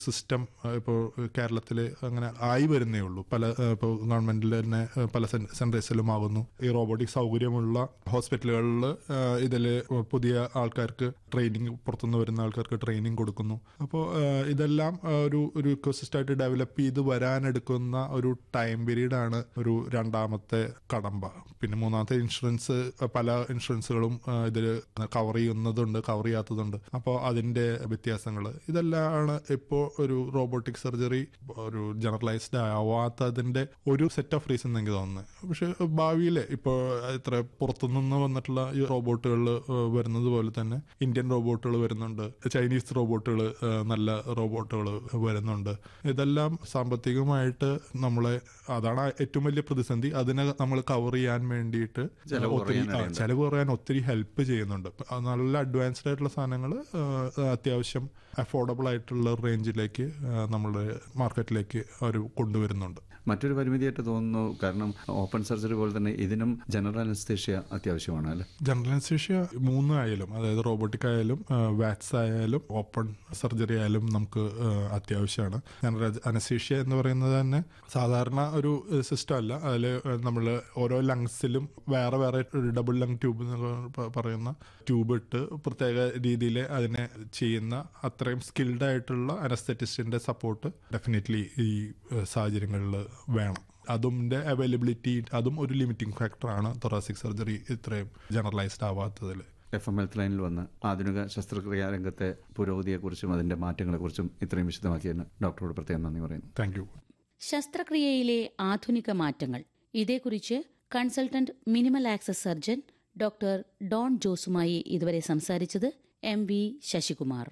System ഇപ്പോൾ കേരളത്തിൽ അങ്ങനെ ആയി വരുന്നേ ഉള്ളൂ പല ഇപ്പോൾ ഗവൺമെന്റിൽ തന്നെ ഏഹ്, പല സെൻറ്റേഴ്സിലും ആകുന്നു ഈ റോബോട്ടിക് സൗകര്യമുള്ള ഹോസ്പിറ്റലുകളിൽ ഇതിൽ പുതിയ ആൾക്കാർക്ക് ട്രെയിനിങ് പുറത്തുനിന്ന് വരുന്ന ആൾക്കാർക്ക് ട്രെയിനിങ് കൊടുക്കുന്നു അപ്പോൾ ഇതെല്ലാം ആ, ഒരു ഒരു ഇക്കോസിസ്റ്റമായിട്ട് ഡെവലപ്പ് ചെയ്ത് വരാനെടുക്കുന്ന ഒരു ടൈം പീരീഡ് ആണ് ഒരു രണ്ടാമത്തെ കടമ്പ പിന്നെ മൂന്നാമത്തെ ഇൻഷുറൻസ് പല ഇൻഷുറൻസുകളും ഇതിൽ കവർ ചെയ്യുന്നതുണ്ട് കവർ ചെയ്യാത്തതുണ്ട് അപ്പോൾ അതിന്റെ വ്യത്യാസങ്ങൾ ഇതെല്ലാമാണ് ഇപ്പോൾ ഒരു റോബോട്ടിക് സർജറി ഒരു ജനറലൈസ്ഡ് ആവാത്തതിന്റെ ഒരു സെറ്റ് ഓഫ് റീസൺ എനിക്ക് തോന്നുന്നത് പക്ഷെ ഭാവിയിൽ ഇപ്പോൾ ഇത്ര പുറത്തുനിന്ന് വന്നിട്ടുള്ള ഈ റോബോട്ടുകൾ വരുന്നത് പോലെ തന്നെ ഇന്ത്യൻ റോബോട്ടുകൾ വരുന്നുണ്ട് ചൈനീസ് റോബോട്ടുകൾ നല്ല റോബോട്ടുകൾ വരുന്നുണ്ട് ഇതെല്ലാം സാമ്പത്തികമായിട്ട് നമ്മളെ അതാണ് ഏറ്റവും വലിയ പ്രതിസന്ധി അതിനെ നമ്മൾ കവർ ചെയ്യാൻ വേണ്ടിയിട്ട് ചെലവ് ഒത്തിരി കുറയാൻ ആ, ഇടയുണ്ട്. ചെലവ് കുറയാൻ ഒത്തിരി ഹെൽപ്പ് ചെയ്യുന്നുണ്ട് ആ, നല്ല അഡ്വാൻസ്ഡ് ആയിട്ടുള്ള സാധനങ്ങൾ അത്യാവശ്യം അഫോർഡബിൾ ആയിട്ടുള്ള റേഞ്ചിലേക്ക് നമ്മുടെ മാർക്കറ്റിലേക്ക് അവർ കൊണ്ടുവരുന്നുണ്ട് മറ്റൊരു പരിമിതിയായിട്ട് തോന്നുന്നു കാരണം ഓപ്പൺ സർജറി പോലെ തന്നെ ഇതിനും ജനറൽ അനസ്തേഷ്യ അത്യാവശ്യമാണ് അല്ലെ ജനറൽ അനസ്തേഷ്യ മൂന്ന് ആയാലും അതായത് റോബോട്ടിക് ആയാലും വാറ്റ്സ് ആയാലും ഓപ്പൺ സർജറി ആയാലും നമുക്ക് ആ, അത്യാവശ്യമാണ് ജനറൽ അനസ്തേഷ്യ എന്ന് പറയുന്നത് തന്നെ സാധാരണ ഒരു സിസ്റ്റം അല്ല അതിൽ നമ്മൾ ഓരോ ലങ്സിലും വേറെ വേറെ ഡബിൾ ലങ് ട്യൂബ് എന്ന് പ- പറയുന്ന ട്യൂബ് ഇട്ട് പ്രത്യേക രീതിയിൽ അതിനെ ചെയ്യുന്ന അത്രയും സ്കിൽഡ് ആയിട്ടുള്ള അനസ്തറ്റിസ്റ്റിന്റെ സപ്പോർട്ട് ഡെഫിനറ്റ്ലി ഈ സാഹചര്യങ്ങളിൽ വേണം അതിന്റെ അവൈലബിലിറ്റി അതും ഒരു ലിമിറ്റിംഗ് ഫാക്ടറാണ് തൊറാസിക് സർജറി ഇത്രയും ജനറലൈസ്ഡ് ആവാത്തതിൽ എഫ് എം ഹെൽത്ത് ലൈനിൽ വന്ന് ആധുനിക ശസ്ത്രക്രിയാ രംഗത്തെ പുരോഗതിയെക്കുറിച്ചും അതിന്റെ മാറ്റങ്ങളെക്കുറിച്ചും ഇത്രയും വിശദമാക്കിയതിന് ഡോക്ടറോട് പ്രത്യേകം നന്ദി പറയുന്നു താങ്ക് യു ശസ്ത്രക്രിയയിലെ ആധുനിക മാറ്റങ്ങൾ ഇതേക്കുറിച്ച് consultant minimal access surgeon doctor Don ജോസുമായി ഇതുവരെ സംസാരിച്ചത് M V Sasikumar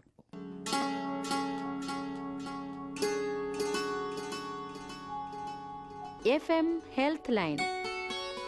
F M health line